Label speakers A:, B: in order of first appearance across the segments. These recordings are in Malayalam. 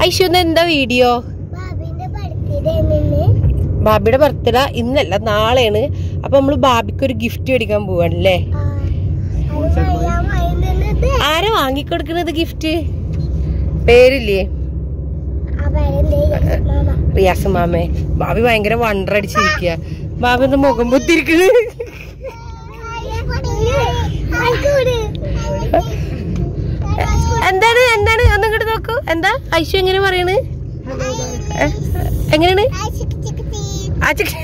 A: ഐശ്വര്യ എന്താ വീഡിയോ
B: ബാബിന്റെ ബർത്ത്ഡേ നിന്ന്
A: ബാബിയുടെ ബർത്ത്ഡേ ഇന്നല്ല നാളെയാണ് അപ്പൊ നമ്മള് ബാബിക്ക് ഒരു ഗിഫ്റ്റ് മേടിക്കാൻ പോവാണല്ലേ
B: അത് പറയാൻ വൈകുന്നത്
A: ആരാ വാങ്ങിക്കൊടുക്കുന്നത് ഗിഫ്റ്റ് പേരില്ലേ
B: അവരെന്തേ മാമ
A: റിയാസ് മാമേ ബാബി ഭയങ്കര വണ്ടർ അടിച്ചിരിക്കുക ബാബി എന്താ മുഖം പൊത്തിരിക്കുന്നത് എന്താണ് എന്താണ് ഒന്നും ഇങ്ങോട്ട് നോക്കൂ എന്താ ഐശു എങ്ങനെ പറയണ് ഏ? എങ്ങനെയാണ് ആ ചിക്ക്.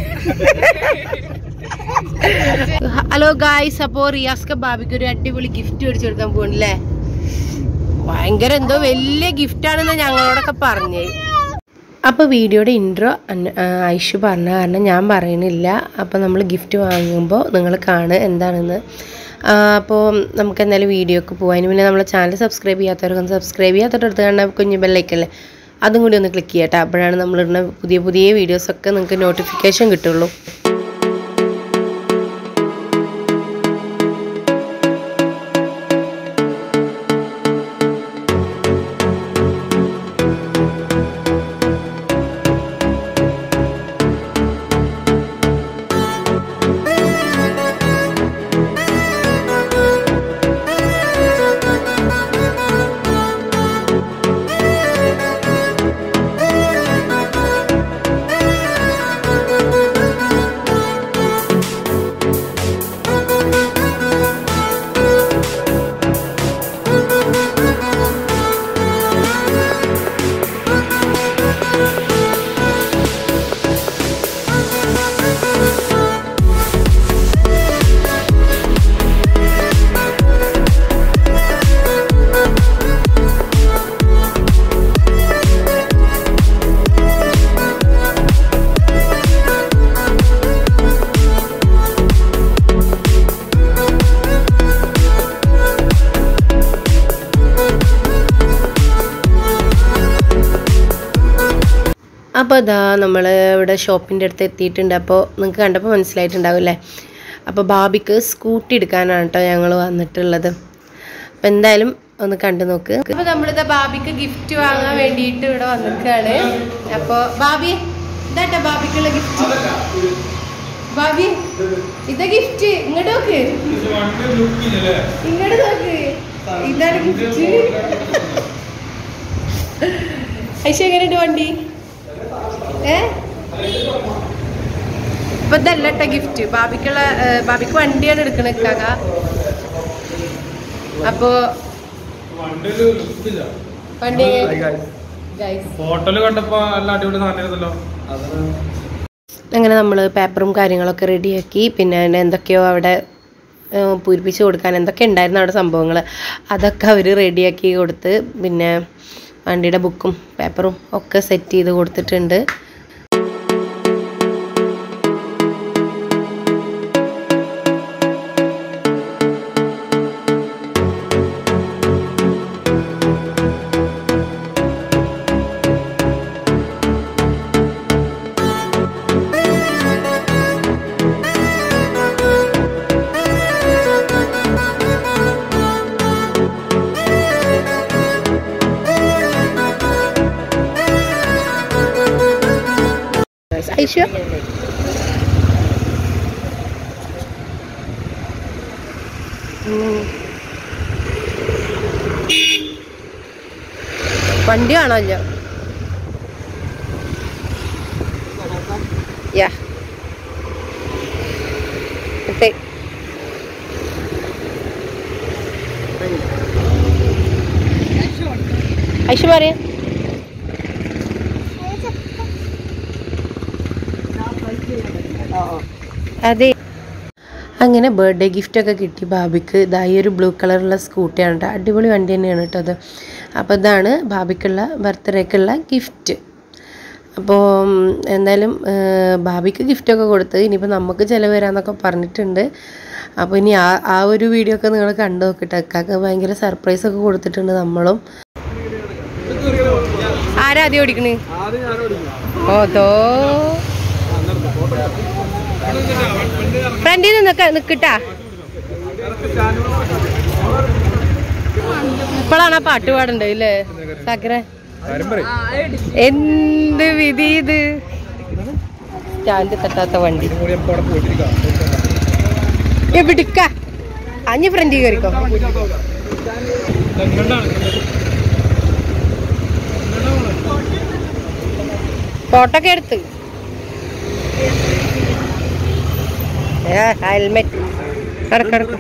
A: ഹലോ ഗായ്സ് അപ്പോ റിയാസ്ക ബാബിക്ക് ഒരു അടിപൊളി ഗിഫ്റ്റ് മേടിച്ചു കൊടുക്കാൻ പോകണല്ലേ ഭയങ്കര എന്തോ വലിയ ഗിഫ്റ്റ് ആണെന്ന് ഞങ്ങളോടൊക്കെ പറഞ്ഞേ അപ്പോൾ വീഡിയോയുടെ ഇൻട്രോ ഐഷു പറഞ്ഞ കാരണം ഞാൻ പറയണില്ല അപ്പോൾ നമ്മൾ ഗിഫ്റ്റ് വാങ്ങുമ്പോൾ നിങ്ങൾ കാണുക എന്താണെന്ന് അപ്പോൾ നമുക്ക് എന്തായാലും വീഡിയോക്ക് പോകാം അതിന് പിന്നെ നമ്മളെ ചാനൽ സബ്സ്ക്രൈബ് ചെയ്യാത്തവർക്കൊന്ന് സബ്സ്ക്രൈബ് ചെയ്യാത്തവരടുത്ത് കാണാൻ കുഞ്ഞു ബെല്ലൈക്കല്ലേ അതും കൂടി ഒന്ന് ക്ലിക്ക് ചെയ്യട്ടെ അപ്പോഴാണ് നമ്മളിടുന്ന പുതിയ പുതിയ വീഡിയോസൊക്കെ നിങ്ങൾക്ക് നോട്ടിഫിക്കേഷൻ കിട്ടുള്ളൂ അപ്പോൾ ഇതാ നമ്മൾ ഇവിടെ ഷോപ്പിൻ്റെ അടുത്ത് എത്തിയിട്ടുണ്ട് അപ്പോൾ നിങ്ങൾക്ക് കണ്ടപ്പോൾ മനസ്സിലായിട്ടുണ്ടാവും അല്ലേ അപ്പോൾ ബാബിക്ക് സ്കൂട്ടി എടുക്കാനാണ് കേട്ടോ ഞങ്ങൾ വന്നിട്ടുള്ളത് അപ്പോൾ എന്തായാലും ഒന്ന് കണ്ടു നോക്ക് അപ്പോൾ നമ്മളിതാ ബാബിക്ക് ഗിഫ്റ്റ് വാങ്ങാൻ വേണ്ടിയിട്ട് ഇവിടെ വന്നിക്കാണ് അപ്പോൾ ബാബി ഇതാട്ടോ ബാബിക്കുള്ള ഗിഫ്റ്റ് ബാബി ഇതാ ഗിഫ്റ്റ് ഇങ്ങോട്ട് നോക്ക് ഇങ്ങോട്ട് നോക്ക് ഇതാണ് ഗിഫ്റ്റ് ഐശ എങ്ങനെയുണ്ട് വണ്ടി ഏ ഇപ്പൊ ഇതല്ലട്ട ഗിഫ്റ്റ് ബാബിക്കുള്ള ഏ, ബാബിക്ക് വണ്ടിയാണ് എടുക്കണ ഇക്കാക അപ്പോ വണ്ടി ഗൈസ്
C: ഫോട്ടോയില് കണ്ടപ്പോ നല്ല അടിപൊളി സാധനമായിരുന്നല്ലോ
A: അങ്ങനെ നമ്മൾ പേപ്പറും കാര്യങ്ങളൊക്കെ റെഡിയാക്കി പിന്നെ അതിന് എന്തൊക്കെയോ അവിടെ ഏഹ്, പൂരിപ്പിച്ച് കൊടുക്കാൻ എന്തൊക്കെ ഉണ്ടായിരുന്നു അവിടെ സംഭവങ്ങൾ അതൊക്കെ അവർ റെഡിയാക്കി കൊടുത്ത് പിന്നെ വണ്ടിയുടെ ബുക്കും പേപ്പറും ഒക്കെ സെറ്റ് ചെയ്ത് കൊടുത്തിട്ടുണ്ട് ഐശ്വ വണ്ടി കാണാമല്ലോ യാ ഇട്ടേ ഐഷു പറയാ അതെ അങ്ങനെ ബർത്ത്ഡേ ഗിഫ്റ്റൊക്കെ കിട്ടി ബാബിക്ക് ഇതാ ഈ ഒരു ബ്ലൂ കളറുള്ള സ്കൂട്ടിയാണ് കേട്ടോ അടിപൊളി വണ്ടി തന്നെയാണ് കേട്ടോ അത് അപ്പോൾ ഇതാണ് ബാബിക്കുള്ള ബർത്ത്ഡേക്കുള്ള ഗിഫ്റ്റ് അപ്പോൾ ഉം, എന്തായാലും ഏർ, ബാബിക്ക് ഗിഫ്റ്റൊക്കെ കൊടുത്ത് ഇനിയിപ്പോൾ നമുക്ക് ചിലവ് വരാമെന്നൊക്കെ പറഞ്ഞിട്ടുണ്ട് അപ്പോൾ ഇനി ആ ആ ഒരു വീഡിയോ ഒക്കെ നിങ്ങൾ കണ്ടു നോക്കിയിട്ട് അക്കാക്ക് ഭയങ്കര സർപ്രൈസ് ഒക്കെ കൊടുത്തിട്ടുണ്ട് നമ്മളും ആരാ ആദ്യം ഓടിക്കണേ ഓതോ ഫ്രണ്ടിൽ നിന്നൊക്കെ നിൽക്കട്ടാ ഇപ്പോഴാണ് ആ പാട്ട് പാടണ്ടേ ഇല്ലേ സാക്കറെ എന്ത് വിധി ഇത് സ്റ്റാൻഡ് തട്ടാത്ത വണ്ടി എവിടുക്ക അഞ്ഞ് ഫ്രണ്ടിൽ കയറിക്കോ ഫോട്ടോ ഒക്കെ എടുത്ത് ഹെൽമെറ്റ് കിടക്കിടക്ക്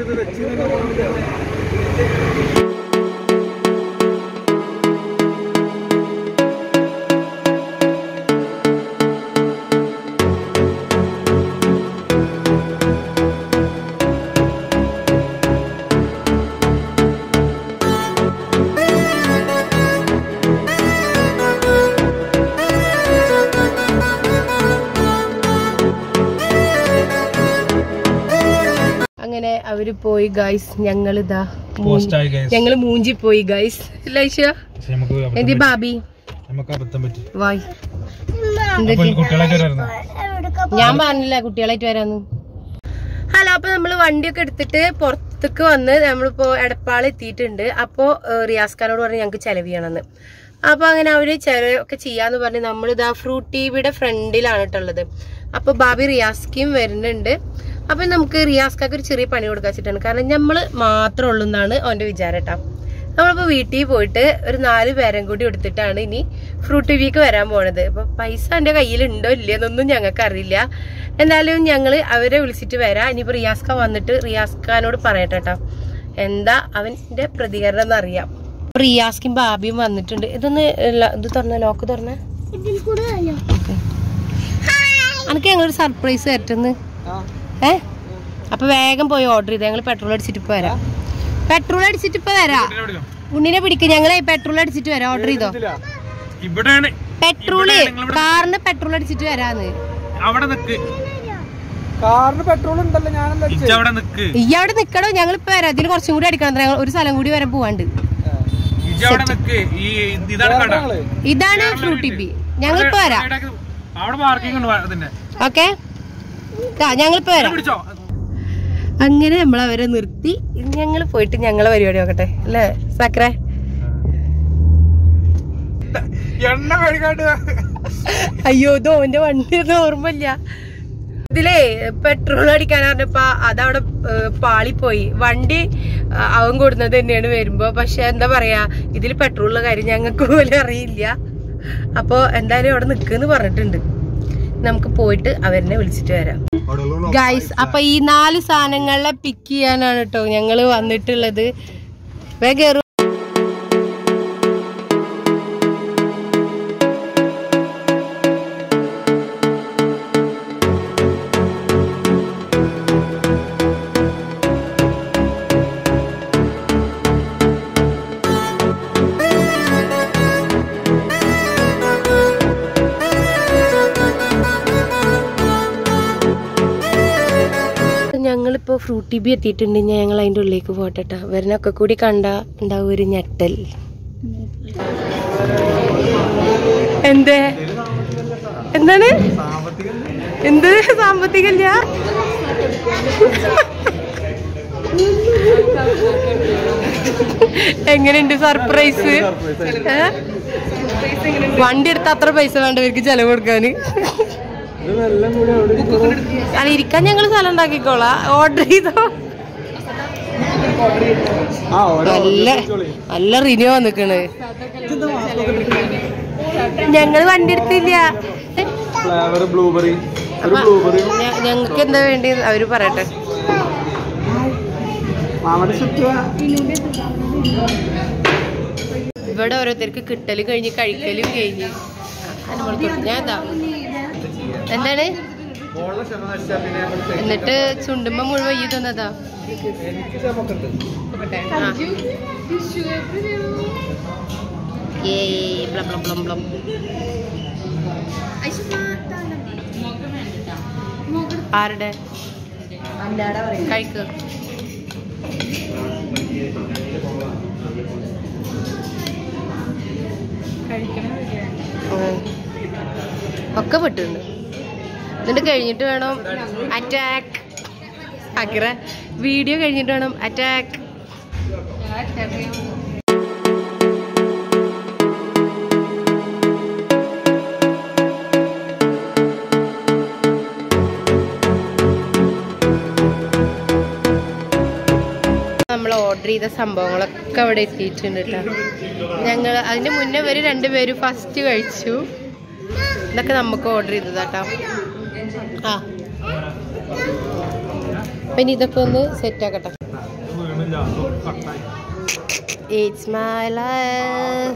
A: അങ്ങനെ അവര് പോയി ഗൈസ് ഞങ്ങളിതാ
C: Post ആയി guys.
A: ഞങ്ങള് മൂഞ്ചി പോയി ഗൈസ് ലൈഷ
C: പക്ഷെ നമുക്ക് അബദ്ധം
A: എന്തി
C: പറ്റി.
A: ബാബി
C: നമുക്ക് അബദ്ധം പറ്റി
A: വായ്
C: അപ്പൊ ഈ കുട്ടികളൊക്കെ വരായിരുന്നു
A: ഞാൻ പറഞ്ഞില്ല കുട്ടികളായിട്ട് വരാന്ന് ഹലോ അപ്പൊ നമ്മള് വണ്ടിയൊക്കെ എടുത്തിട്ട് പുറത്തേക്ക് വന്ന് നമ്മളിപ്പോ എടപ്പാൾ എത്തിയിട്ടുണ്ട് അപ്പോ ഏഹ്, റിയാസ് ഖാനോട് പറഞ്ഞ് ഞങ്ങൾക്ക് ചെലവ് ചെയ്യണമെന്ന് അപ്പൊ അങ്ങനെ അവര് ചെലവൊക്കെ ചെയ്യാന്ന് പറഞ്ഞ് നമ്മളിതാ ഫ്രൂട്ട് ടിവിയുടെ ഫ്രണ്ടിലാണ് കേട്ടുള്ളത് അപ്പൊ ബാബി റിയാസ്ക്കും വരുന്നുണ്ട് അപ്പൊ നമുക്ക് റിയാസ്ക്കാക്ക് ഒരു ചെറിയ പണി കൊടുക്കാൻ വെച്ചിട്ടാണ് കാരണം നമ്മള് മാത്രമേ ഉള്ളൂ എന്നാണ് അവന്റെ വിചാരം കേട്ടോ നമ്മളിപ്പോ വീട്ടിൽ പോയിട്ട് ഒരു നാല് പേരും കൂടി എടുത്തിട്ടാണ് ഇനി ഫ്രൂട്ട് ടിവിക്ക് വരാൻ പോണത് അപ്പൊ പൈസ എന്റെ കയ്യിൽ ഉണ്ടോ ഇല്ലയോ എന്നൊന്നും ഞങ്ങൾക്ക് അറിയില്ല എന്തായാലും ഞങ്ങള് അവരെ വിളിച്ചിട്ട് വരാം ഇനിയിപ്പോ റിയാസ്ക വന്നിട്ട് റിയാസ്ഖാനോട് പറയട്ടെ കേട്ടോ എന്താ അവന്റെ പ്രതികരണം എന്നറിയാം റിയാസ്ക്കും ബാബിയും വന്നിട്ടുണ്ട് ഇതൊന്ന് ല- ഇത് തുറന്ന ലോക്ക് തുറന്ന
B: ഇതിൽ കൂടുതലോ
A: എനിക്ക് ഞങ്ങളൊരു സർപ്രൈസ് തരുത്തുന്ന് ഏ അപ്പൊ വേഗം പോയി ഓർഡർ ചെയ്ത് ഞങ്ങൾ പെട്രോൾ അടിച്ചിട്ട് ഇപ്പൊ വരാം പെട്രോൾ അടിച്ചിട്ട് ഇപ്പൊ വരാം ഉണ്ണിനെ പിടിക്കുക ഞങ്ങളെ പെട്രോൾ അടിച്ചിട്ട് വരാം ഓർഡർ ചെയ്തോ
C: ഇവിടെയാണ്
A: പെട്രോള് കാറിന് പെട്രോൾ അടിച്ചിട്ട് വരാന്ന്
C: അവിടെ നിക്ക്
D: കാറിന് പെട്രോൾ ഉണ്ടല്ലോ ഞാനല്ല
C: ഇജ്ജ് അവിടെ നിക്ക്
A: ഈ അവിടെ നിക്കണോ ഞങ്ങൾ ഇപ്പൊ വരാം ഇതിൽ കുറച്ചും കൂടി അടിക്കണം ഞങ്ങൾ ഒരു സ്ഥലം കൂടി വരെ പോവാണ്ട്
C: ഇജ്ജ് അവിടെ നിക്ക് ഈ ഇതാണ് കട
A: ഇതാണ് ഫ്രൂട്ടി ബി ഞങ്ങൾ ഇപ്പൊ വരാം
C: അവിടെ പാർക്കിംഗ് ഉണ്ട് അതിന്റെ
A: ഓക്കെ ഞങ്ങൾ ഇപ്പൊ വരാം
C: പിടിച്ചോ
A: അങ്ങനെ നമ്മൾ അവരെ നിർത്തി ഞങ്ങൾ പോയിട്ട് ഞങ്ങളെ പരിപാടി നോക്കട്ടെ അല്ലേ സക്രേ
C: എണ്ണ കഴിക്കാണ്ട്
A: അയ്യോ ഇത് ഓന്റെ വണ്ടി ഒന്നും ഓർമ്മയില്ല ഇതിലേ പെട്രോൾ അടിക്കാൻ പറഞ്ഞപ്പോ അതവിടെ ഏഹ്, പാളിപ്പോയി വണ്ടി ആ, അവൻ കൊടുക്കുന്നത് തന്നെയാണ് വരുമ്പോ പക്ഷെ എന്താ പറയാ ഇതിൽ പെട്രോളുള്ള കാര്യം ഞങ്ങൾക്ക് പോലും അറിയില്ല അപ്പൊ എന്തായാലും അവിടെ നിക്കുന്ന് പറഞ്ഞിട്ടുണ്ട് നമുക്ക് പോയിട്ട് അവരെന്നെ വിളിച്ചിട്ട് വരാം ഗൈസ് അപ്പൊ ഈ നാല് സാധനങ്ങളെ പിക്ക് ചെയ്യാനാണ് കേട്ടോ ഞങ്ങള് വന്നിട്ടുള്ളത് വേഗം ഞങ്ങളിപ്പോ ഫ്രൂട്ടി ബി എത്തിയിട്ടുണ്ട് ഞങ്ങൾ അതിന്റെ ഉള്ളിലേക്ക് പോട്ടെട്ടാ വരണൊക്കെ കൂടി കണ്ട ഉണ്ടാവും ഒരു ഞെട്ടൽ എന്തേ എന്താണ് എന്ത് സാമ്പത്തികല്ല എങ്ങനെയുണ്ട് സർപ്രൈസ് ഏ? വണ്ടി എടുത്ത അത്ര പൈസ വേണ്ടവർക്ക് ചെലവ് കൊടുക്കാന് അല്ല ഇരിക്കാൻ ഞങ്ങൾ സ്ഥലം ഉണ്ടാക്കിക്കോളാം ഓർഡർ ചെയ്തോ
D: ആ ഓരോ
A: നല്ല നല്ല റിന്യൂ വന്നിക്കണ് ഞങ്ങള് വണ്ടി എടുത്തില്ല
D: ഫ്ലേവർ ബ്ലൂബെറി ഒരു
A: അപ്പൊ
D: ബ്ലൂബെറി
A: ഞ- ഞങ്ങക്ക് എന്താ വേണ്ടി അവര് പറയട്ടെ
D: മാമന്റെ ചുറ്റുക
A: ഇവിടെ ഓരോരുത്തർക്ക് കിട്ടല് കഴിഞ്ഞ് കഴിക്കലും കഴിഞ്ഞ് അനുമോൾ കൊടുത്തു. ഞാൻ എന്താ എന്താണ് എന്നിട്ട് ചുണ്ടുമ്പോ മുഴുവൻ ഈ തന്നതാ ആ. ഏയ് ബ്ലം ബ്ലം ബ്ലം ബ്ലം. ആരുടെ കഴിക്ക് ഉം. ഒക്കെ പെട്ടിട്ടുണ്ട് എന്നിട്ട് കഴിഞ്ഞിട്ട് വേണം അറ്റാക്ക് അക്കിറ വീഡിയോ കഴിഞ്ഞിട്ട് വേണം അറ്റാക്ക് നമ്മൾ ഓർഡർ ചെയ്ത സംഭവങ്ങളൊക്കെ അവിടെ എത്തിയിട്ടുണ്ട് കേട്ടോ ഞങ്ങൾ അതിന് മുന്നേ ഇവർ രണ്ടുപേരും ഫസ്റ്റ് കഴിച്ചു ഇതൊക്കെ നമുക്ക് ഓർഡർ ചെയ്തതാട്ടോ ആ പിന്നെ ഇതൊക്കെ ഒന്ന് സെറ്റ് ആക്കട്ടെ It's my life.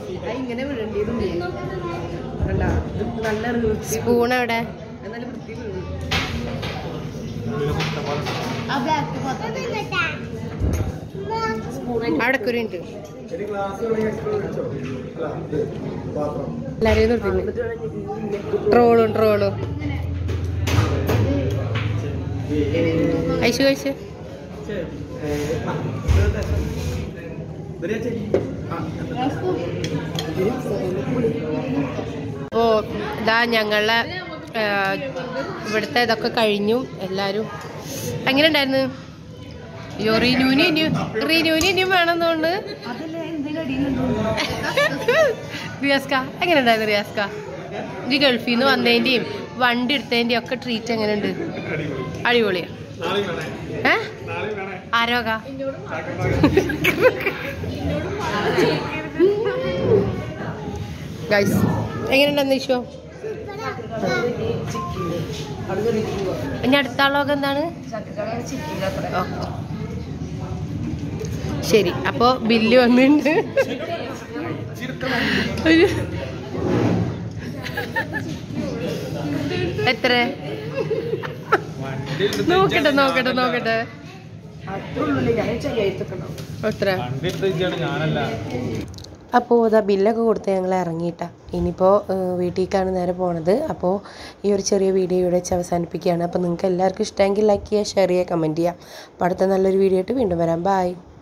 A: സ്പൂൺ എവിടെ അവിടെ ഒരു മിനിറ്റ് എല്ലാരെയും നിർത്തി ട്രോളും ട്രോളും കഴിച്ചു കഴിച്ചു ഓ ഇതാ ഞങ്ങളെ ആ, ഇവിടുത്തെ ഇതൊക്കെ കഴിഞ്ഞു എല്ലാരും എങ്ങനെ ഉണ്ടായിരുന്നു അയ്യോ റിനൂന് ഇനിയും റിനൂന് ഇനിയും വേണമെന്നുകൊണ്ട് റിയാസ്ക എങ്ങനെ ഉണ്ടായിരുന്നു റിയാസ്ക ഈ ഗൾഫിൽ നിന്ന് വന്നതിന്റെയും വണ്ടി എടുത്തതിന്റെയും ഒക്കെ ട്രീറ്റ് എങ്ങനെയുണ്ട് അടിപൊളിയാ ഏ ആരോഗ ഗൈസ് എങ്ങനെയുണ്ടെന്ന് ഈശോ ഇനി അടുത്ത ആളൊക്കെ എന്താണ് ഓ. ശരി അപ്പോ ബില്ല് വന്നിട്ടുണ്ട് ഒരു- എത്ര നോക്കട്ടെ നോക്കട്ടെ നോക്കട്ടെ എത്ര
C: വണ്ടി എടുത്ത് ഞാനല്ല
A: അപ്പോൾ ഇതാ ബില്ലൊക്കെ കൊടുത്ത് ഞങ്ങൾ ഇറങ്ങിയിട്ടാ ഇനിയിപ്പോൾ വീട്ടിലേക്കാണ് നേരെ പോണത് അപ്പോൾ ഈ ഒരു ചെറിയ വീഡിയോ ഇവിടെ വെച്ച് അവസാനിപ്പിക്കുകയാണ് അപ്പോൾ നിങ്ങൾക്ക് എല്ലാവർക്കും ഇഷ്ടമെങ്കിൽ ലൈക്ക് ചെയ്യുക ഷെയർ ചെയ്യുക കമൻറ്റ് ചെയ്യുക അപ്പോൾ അടുത്ത നല്ലൊരു വീഡിയോ ആയിട്ട് വീണ്ടും വരാം ബായ്